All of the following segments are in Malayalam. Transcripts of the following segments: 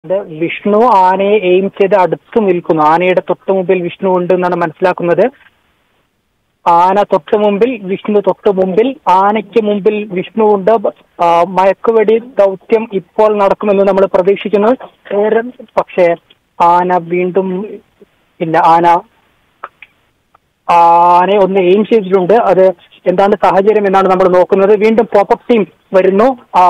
ഇത് വിഷ്ണു ആനയെ എയിം ചെയ്ത് അടുത്ത് നിൽക്കുന്നു ആനയുടെ തൊട്ട് മുമ്പിൽ വിഷ്ണു ഉണ്ട് എന്നാണ് മനസ്സിലാക്കുന്നത് ആന തൊട്ട് മുമ്പിൽ വിഷ്ണു തൊട്ട് മുമ്പിൽ ആനയ്ക്ക് മുമ്പിൽ വിഷ്ണു ഉണ്ട് ആ, മയക്കുവെടി ദൗത്യം ഇപ്പോൾ നടക്കുമെന്ന് നമ്മൾ പ്രതീക്ഷിക്കുന്നു ഏറെ പക്ഷേ ആന വീണ്ടും ഇല്ല ആന ആനയെ ഒന്ന് എയിം ചെയ്തിട്ടുണ്ട് അത് എന്താണ് സാഹചര്യം എന്നാണ് നമ്മൾ നോക്കുന്നത് വീണ്ടും പോപ്പപ്പ് ടീം വരുന്നു ആ,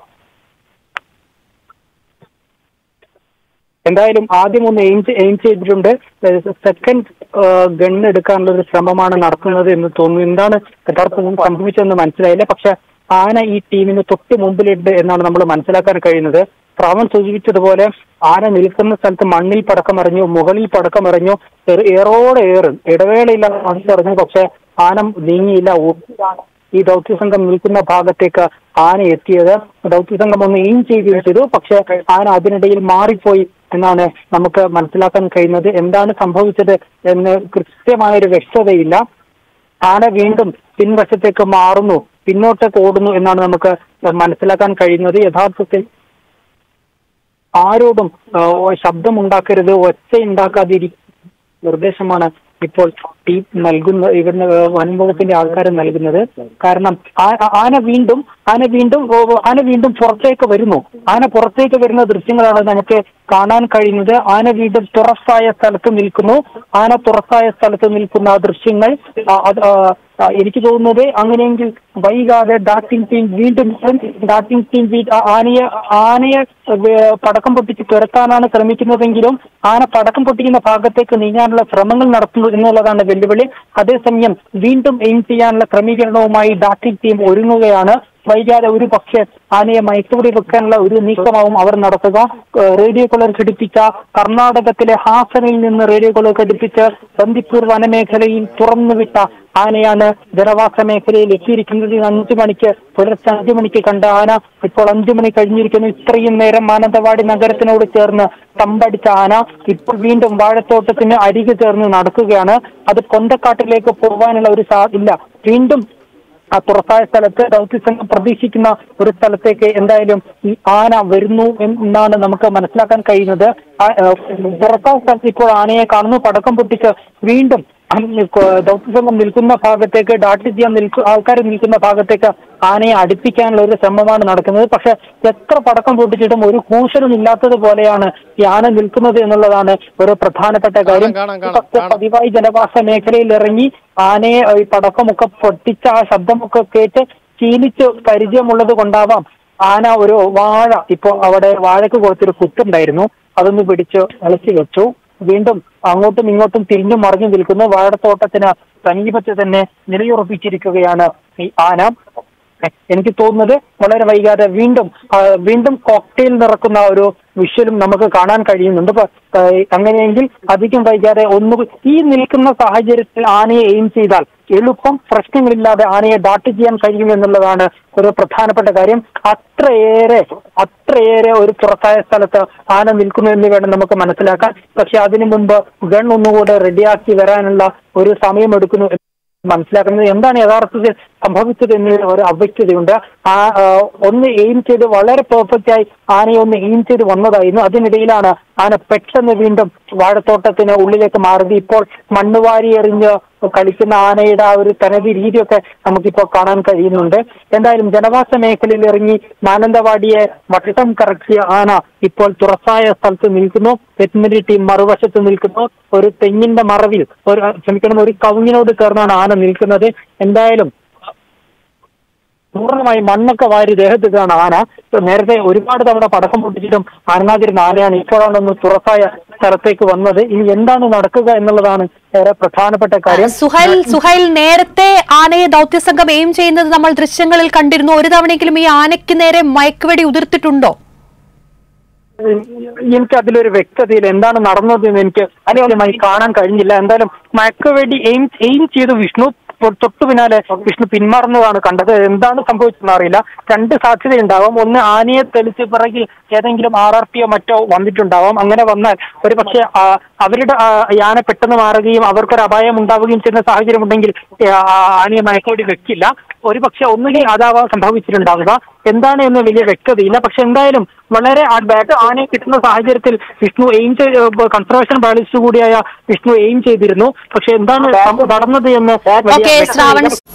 എന്തായാലും ആദ്യം ഒന്ന് എയിം എയിം ചെയ്തിട്ടുണ്ട് സെക്കൻഡ് ഗൺ എടുക്കാനുള്ള ഒരു ശ്രമമാണ് നടത്തുന്നത് എന്ന് തോന്നുന്നു എന്താണ് യഥാർത്ഥത്തിൽ സംഭവിച്ചതെന്ന് മനസ്സിലായില്ല പക്ഷെ ആന ഈ ടീമിന് തൊട്ട് മുമ്പിലുണ്ട് എന്നാണ് നമ്മൾ മനസ്സിലാക്കാൻ കഴിയുന്നത് പ്രാവൻ സൂചിപ്പിച്ചതുപോലെ ആന നിൽക്കുന്ന സ്ഥലത്ത് മണ്ണിൽ പടക്കമറിഞ്ഞു മുകളിൽ പടക്കമറിഞ്ഞു ഏറ് ഏറോടെ ഏറ് ഇടവേളയില്ലാതെ മണ്ണിലറിഞ്ഞു പക്ഷെ ആന നീങ്ങിയില്ല ഊർജ്ജമാണ് ഈ ദൗത്യസംഘം നിൽക്കുന്ന ഭാഗത്തേക്ക് ആന എത്തിയത് ദൗത്യസംഘം ഒന്ന് എയിം ചെയ്യുകയും ചെയ്തു പക്ഷെ ആന അതിനിടയിൽ മാറിപ്പോയി എന്നാണ് നമുക്ക് മനസ്സിലാക്കാൻ കഴിയുന്നത് എന്താണ് സംഭവിച്ചത് എന്ന് കൃത്യമായ ഒരു വ്യക്തതയില്ല ആന വീണ്ടും പിൻവശത്തേക്ക് മാറുന്നു പിന്നോട്ടേക്ക് ഓടുന്നു എന്നാണ് നമുക്ക് മനസ്സിലാക്കാൻ കഴിയുന്നത് യഥാർത്ഥത്തിൽ ആരോടും ആ, ശബ്ദമുണ്ടാക്കരുത് ഒച്ച ഉണ്ടാക്കാതിരി നിർദ്ദേശമാണ് ഇപ്പോൾ ടീം നൽകുന്ന ഇവിടുന്ന് വനംവകുപ്പിന്റെ ആൾക്കാർ നൽകുന്നത് കാരണം ആ- ആന വീണ്ടും ആന വീണ്ടും ഓ, ആന വീണ്ടും പുറത്തേക്ക് വരുന്നു ആന പുറത്തേക്ക് വരുന്ന ദൃശ്യങ്ങളാണ് നമുക്ക് കാണാൻ കഴിയുന്നത് ആന വീണ്ടും തുറസായ സ്ഥലത്ത് നിൽക്കുന്നു ആന തുറസായ സ്ഥലത്ത് നിൽക്കുന്ന ആ ദൃശ്യങ്ങൾ ആ, അത്, ആ, ആ, എനിക്ക് തോന്നുന്നത് അങ്ങനെയെങ്കിൽ വൈകാതെ ഡാറ്റിംഗ് ടീം വീണ്ടും ഡാറ്റിംഗ് ടീം വീ- ആ- ആനയെ ആനയെ വേ- പടക്കം പൊട്ടിച്ച് തുരത്താനാണ് ശ്രമിക്കുന്നതെങ്കിലും ആന പടക്കം പൊട്ടിക്കുന്ന ഭാഗത്തേക്ക് നീങ്ങാനുള്ള ശ്രമങ്ങൾ നടത്തുന്നു എന്നുള്ളതാണ് വെല്ലുവിളി അതേസമയം വീണ്ടും എയിം ചെയ്യാനുള്ള ക്രമീകരണവുമായി ഡാറ്റിംഗ് ടീം ഒരുങ്ങുകയാണ് വൈകാതെ ഒരു പക്ഷേ ആനയെ മയക്കുപിടി വെക്കാനുള്ള ഒരു നീക്കമാവും അവർ നടത്തുക ഏഹ് റേഡിയോ കോളർ ഘടിപ്പിച്ച കർണാടകത്തിലെ ഹാസനിൽ നിന്ന് റേഡിയോ കോളർ ഘടിപ്പിച്ച് ബന്ദിപ്പൂർ വനമേഖലയിൽ തുറന്നുവിട്ട ആനയാണ് ജനവാസ മേഖലയിൽ എത്തിയിരിക്കുന്നത് ഇന്ന് അഞ്ചു മണിക്ക് പുലർച്ചെ അഞ്ചു മണിക്ക് കണ്ട ആന ഇപ്പോൾ അഞ്ചു മണി കഴിഞ്ഞിരിക്കുന്നു ഇത്രയും നേരം മാനന്തവാടി നഗരത്തിനോട് ചേർന്ന് തമ്പടിച്ച ആന ഇപ്പോൾ വീണ്ടും വാഴത്തോട്ടത്തിന് അരികെ ചേർന്ന് നടക്കുകയാണ് അത് കൊന്തക്കാട്ടിലേക്ക് പോകാനുള്ള ഒരു സാ ഇല്ല വീണ്ടും ആ തുറസായ സ്ഥലത്ത് ദൗത്യസംഘം പ്രതീക്ഷിക്കുന്ന ഒരു സ്ഥലത്തേക്ക് എന്തായാലും ഈ ആന വരുന്നു എന്നാണ് നമുക്ക് മനസ്സിലാക്കാൻ കഴിയുന്നത് ആ, ഏ, തുറസായ സ്ഥലത്ത് ഇപ്പോൾ ആനയെ കാണുന്നു പടക്കം പൊട്ടിച്ച് വീണ്ടും ഉം, കൊ- ദൗത്യസംഘം നിൽക്കുന്ന ഭാഗത്തേക്ക് ഡാട്ട് ചെയ്യാൻ നിൽക്കു ആൾക്കാർ നിൽക്കുന്ന ഭാഗത്തേക്ക് ആനയെ അടുപ്പിക്കാനുള്ള ഒരു ശ്രമമാണ് നടക്കുന്നത് പക്ഷെ എത്ര പടക്കം പൊട്ടിച്ചിട്ടും ഒരു കൂശലും ഇല്ലാത്തതുപോലെയാണ് ഈ ആന നിൽക്കുന്നത് എന്നുള്ളതാണ് ഒരു പ്രധാനപ്പെട്ട കാര്യം കാണാം, കാണാം, പക്ഷെ കാണാം. പതിവായി ജനവാസ മേഖലയിൽ ഇറങ്ങി ആനയെ ഈ പടക്കമൊക്കെ പൊട്ടിച്ച ആ ശബ്ദമൊക്കെ കേട്ട് ശീലിച്ച് പരിചയമുള്ളത് കൊണ്ടാവാം ആന ഒരു വാഴ ഇപ്പൊ അവിടെ വാഴക്ക് കൊടുത്തൊരു കുത്തുണ്ടായിരുന്നു അതൊന്ന് പിടിച്ച് ഇളക്കി വെച്ചു വീണ്ടും അങ്ങോട്ടും ഇങ്ങോട്ടും തിരിഞ്ഞു മറിഞ്ഞു നിൽക്കുന്നു വാഴത്തോട്ടത്തിന് സമീപത്ത് തന്നെ നിലയുറപ്പിച്ചിരിക്കുകയാണ് ഈ ആന എനിക്ക് തോന്നുന്നത് വളരെ വൈകാതെ വീണ്ടും ആ, വീണ്ടും കോക്ടെയിൽ നിറക്കുന്ന ഒരു വിഷ്വലും നമുക്ക് കാണാൻ കഴിയുന്നുണ്ട് ഇപ്പൊ, ആ, അങ്ങനെയെങ്കിൽ അധികം വൈകാതെ ഒന്നു ഈ നിൽക്കുന്ന സാഹചര്യത്തിൽ ആനയെ എയിം ചെയ്താൽ എളുപ്പം പ്രശ്നങ്ങളില്ലാതെ ആനയെ ഡാട്ട് ചെയ്യാൻ കഴിയും എന്നുള്ളതാണ് ഒരു പ്രധാനപ്പെട്ട കാര്യം അത്രയേറെ അത്രയേറെ ഒരു തുറസായ സ്ഥലത്ത് ആന നിൽക്കുന്നു എന്ന് വേണം നമുക്ക് മനസ്സിലാക്കാൻ പക്ഷെ അതിനു മുമ്പ് ഗൺ ഒന്നുകൂടെ റെഡിയാക്കി വരാനുള്ള ഒരു സമയമെടുക്കുന്നു മനസ്സിലാക്കുന്നത് എന്താണ് യഥാർത്ഥത്തിൽ സംഭവിച്ചത് എന്നതിന് ഒരു അവ്യക്തതയുണ്ട് ആ ആ, ഒന്ന് എയിം ചെയ്ത് വളരെ പെർഫെക്റ്റ് ആയി ആനയെ ഒന്ന് എയിം ചെയ്ത് വന്നതായിരുന്നു അതിനിടയിലാണ് ആന പെട്ടെന്ന് വീണ്ടും വാഴത്തോട്ടത്തിന് ഉള്ളിലേക്ക് മാറിയത് ഇപ്പോൾ മണ്ണുവാരി എറിഞ്ഞ് കളിക്കുന്ന ആനയുടെ ആ ഒരു തനതി രീതിയൊക്കെ നമുക്കിപ്പോൾ കാണാൻ കഴിയുന്നുണ്ട് എന്തായാലും ജനവാസ മേഖലയിൽ ഇറങ്ങി മാനന്തവാടിയെ വട്ടം കറക്കിയ ആന ഇപ്പോൾ തുറസായ സ്ഥലത്ത് നിൽക്കുന്നു വെറ്റിനറി ടീം മറുവശത്ത് നിൽക്കുന്നു ഒരു തെങ്ങിന്റെ മറവിൽ ഒരു ക്ഷമിക്കണം ഒരു കവുങ്ങിനോട് ചേർന്നാണ് ആന നിൽക്കുന്നത് എന്തായാലും പൂർണ്ണമായി മണ്ണൊക്കെ വാരി ദേഹത്തിട്ടാണ് ആന നേരത്തെ ഒരുപാട് തവണ പടക്കം പൊട്ടിച്ചിട്ടും അനങ്ങാതിരുന്ന ആനയാണ് ഇപ്പോഴാണ് ഒന്ന് തുറസായ സ്ഥലത്തേക്ക് വന്നത് ഇനി എന്താണ് നടക്കുക എന്നുള്ളതാണ് ഏറെ പ്രധാനപ്പെട്ട കാര്യം സുഹൈൽ സുഹൈൽ നേരത്തെ ആനയെ ദൗത്യസംഘം എയിം ചെയ്യുന്നത് നമ്മൾ ദൃശ്യങ്ങളിൽ കണ്ടിരുന്നു ഒരു തവണയെങ്കിലും ഈ ആനയ്ക്ക് നേരെ മയക്കുവെടി ഉതിർത്തിട്ടുണ്ടോ എനിക്ക് അതിലൊരു വ്യക്തതയിൽ എന്താണ് നടന്നത് എന്ന് എനിക്ക് അനുകൂലമായി കാണാൻ കഴിഞ്ഞില്ല എന്തായാലും മയക്കുവെടി എയിം എയിം ചെയ്ത് വിഷ്ണു തൊ- തൊട്ടു പിന്നാലെ വിഷ്ണു പിന്മാറുന്നതാണ് കണ്ടത് എന്താണ് സംഭവിച്ചതെന്ന് അറിയില്ല രണ്ട് സാധ്യതയുണ്ടാവാം ഒന്ന് ആനയെ തെളിച്ച് പിറകിൽ ഏതെങ്കിലും ആർ ആർ പിയോ മറ്റോ വന്നിട്ടുണ്ടാവാം അങ്ങനെ വന്നാൽ ഒരു പക്ഷേ ആ, അവരുടെ ആ, ഈ ആന പെട്ടെന്ന് മാറുകയും അവർക്കൊരു അപായം ഉണ്ടാവുകയും ചെയ്യുന്ന സാഹചര്യം ഉണ്ടെങ്കിൽ ആ, ആനയെ മയക്കുവെടി വെക്കില്ല ഒരു പക്ഷെ ഒന്നുകിൽ അതാവാം സംഭവിച്ചിട്ടുണ്ടാവുക എന്താണ് എന്ന് വലിയ വ്യക്തതയില്ല പക്ഷെ എന്തായാലും വളരെ ബാറ്റ് ആനയെ കിട്ടുന്ന സാഹചര്യത്തിൽ വിഷ്ണു എയിം കൺസർവേഷൻ ബയോളജിസ്റ്റ് കൂടിയായ വിഷ്ണു എയിം ചെയ്തിരുന്നു പക്ഷെ എന്താണ് നടന്നത് എന്ന് വലിയ ഓക്കെ വ്യക്തതയില്ല. ശ്രാവൺ